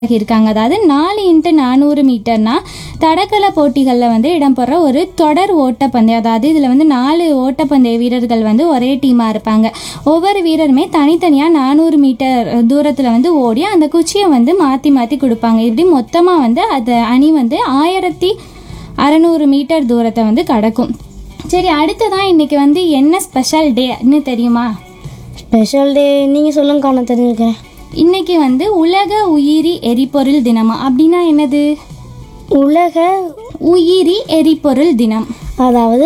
இருக்காங்க அதாவது நாலு இன்ட்டு நானூறு மீட்டர்னா தடகள போட்டிகளில் வந்து இடம்பெற ஒரு தொடர் ஓட்டப்பந்தயம் அதாவது இதில் வந்து நாலு ஓட்டப்பந்தய வீரர்கள் வந்து ஒரே டீமாக இருப்பாங்க ஒவ்வொரு வீரருமே தனித்தனியாக நானூறு மீட்டர் தூரத்தில் வந்து ஓடி அந்த குச்சியை வந்து மாற்றி மாற்றி கொடுப்பாங்க இப்படி மொத்தமாக வந்து அந்த அணி வந்து ஆயிரத்தி அறநூறு மீட்டர் தூரத்தை வந்து கடக்கும் சரி அடுத்ததான் இன்னைக்கு வந்து என்ன ஸ்பெஷல் டேன்னு தெரியுமா ஸ்பெஷல் டே நீங்கள் சொல்லுங்கக்கா நான் தெரிஞ்சுக்கிறேன் இன்னைக்கு வந்து உலக உயிரி எரிபொருள் தினமா அப்படின்னா என்னது உலக உயிரி எரிபொருள் தினம் அதாவது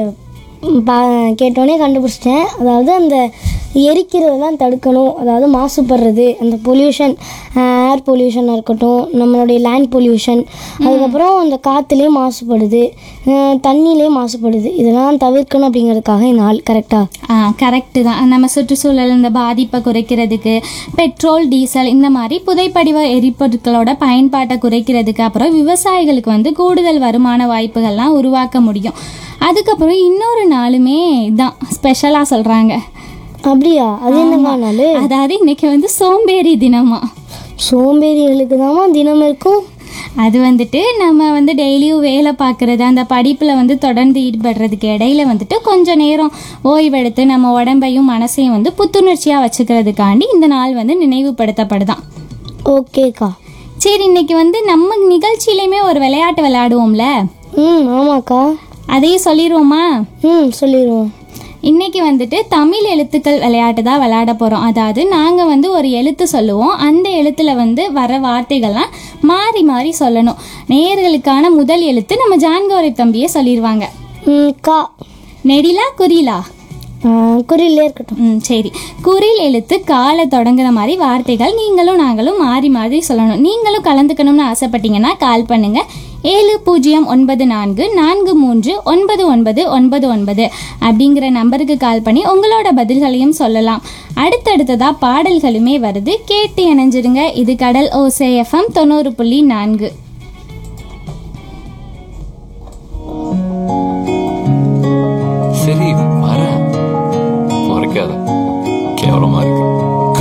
ம், பா கேட்டோன்னே கண்டுபிடிச்சிட்டேன் அதாவது அந்த எரிக்கிறதெல்லாம் தடுக்கணும் அதாவது மாசுபடுறது அந்த பொல்யூஷன் ஏர் பொல்யூஷனாக இருக்கட்டும் நம்மளுடைய லேண்ட் பொல்யூஷன் அதுக்கப்புறம் அந்த காற்றுலேயும் மாசுபடுது அஹ், தண்ணியிலையும் மாசுபடுது இதெல்லாம் தவிர்க்கணும் அப்படிங்கிறதுக்காக இந்த நாள் கரெக்டாக ஆ கரெக்டு தான் நம்ம சுற்றுச்சூழல் இந்த பாதிப்பை குறைக்கிறதுக்கு பெட்ரோல் டீசல் இந்த மாதிரி புதைப்படிவ எரிபொருட்களோட பயன்பாட்டை குறைக்கிறதுக்கு அப்புறம் விவசாயிகளுக்கு வந்து கூடுதல் வருமான வாய்ப்புகள்லாம் உருவாக்க முடியும் அதுக்கப்புறம் இன்னொரு நாளுமே இதான் ஸ்பெஷலாக சொல்கிறாங்க அப்படியா அது என்னக்கா நாள் அதாவது இன்னைக்கு வந்து சோம்பேறி தினமா சோம்பேறிகளுக்கு தாம்மா தினம் இருக்கும் அது வந்துட்டு நம்ம வந்து டெய்லியும் வேலை பார்க்குறது அந்த படிப்பில் வந்து தொடர்ந்து ஈடுபடுறதுக்கு இடையில வந்துட்டு கொஞ்சம் நேரம் ஓய்வெடுத்து நம்ம உடம்பையும் மனசையும் வந்து புத்துணர்ச்சியாக வச்சுக்கிறதுக்காண்டி இந்த நாள் வந்து நினைவுபடுத்தப்படுதான் ஓகேக்கா சரி இன்னைக்கு வந்து நம்ம நிகழ்ச்சியிலையுமே ஒரு விளையாட்டு விளையாடுவோம்ல ம் ஆமாக்கா அதையும் சொல்லிடுவோமா ம் சொல்லிடுவோம் இன்னைக்கு வந்துட்டு தமிழ் எழுத்துக்கள் விளையாட்டு தான் விளையாட போகிறோம் அதாவது நாங்கள் வந்து ஒரு எழுத்து சொல்லுவோம் அந்த எழுத்துல வந்து வர வார்த்தைகள்லாம் மாறி மாறி சொல்லணும் நேயர்களுக்கான முதல் எழுத்து நம்ம ஜான்கோரை தம்பியே சொல்லிடுவாங்க ம் கா நெடிலா குறிலா ஆ, குறியிலே இருக்கட்டும் ம் சரி குறில் எழுத்து காலை தொடங்குற மாதிரி வார்த்தைகள் நீங்களும் நாங்களும் மாறி மாறி சொல்லணும் நீங்களும் கலந்துக்கணும்னு ஆசைப்பட்டீங்கன்னா கால் பண்ணுங்க ஏழு பூஜ்ஜியம் ஒன்பது நான்கு நான்கு மூன்று ஒன்பது ஒன்பது ஒன்பது ஒன்பது அப்படிங்கிற நம்பருக்கு கால் பண்ணி உங்களோட பதில்களையும் சொல்லலாம் அடுத்தடுத்ததா பாடல்களுமே வருது கேட்டு இணைஞ்சிருங்க இது கடல் ஓசே எஃப்எம் தொண்ணூறு புள்ளி நான்கு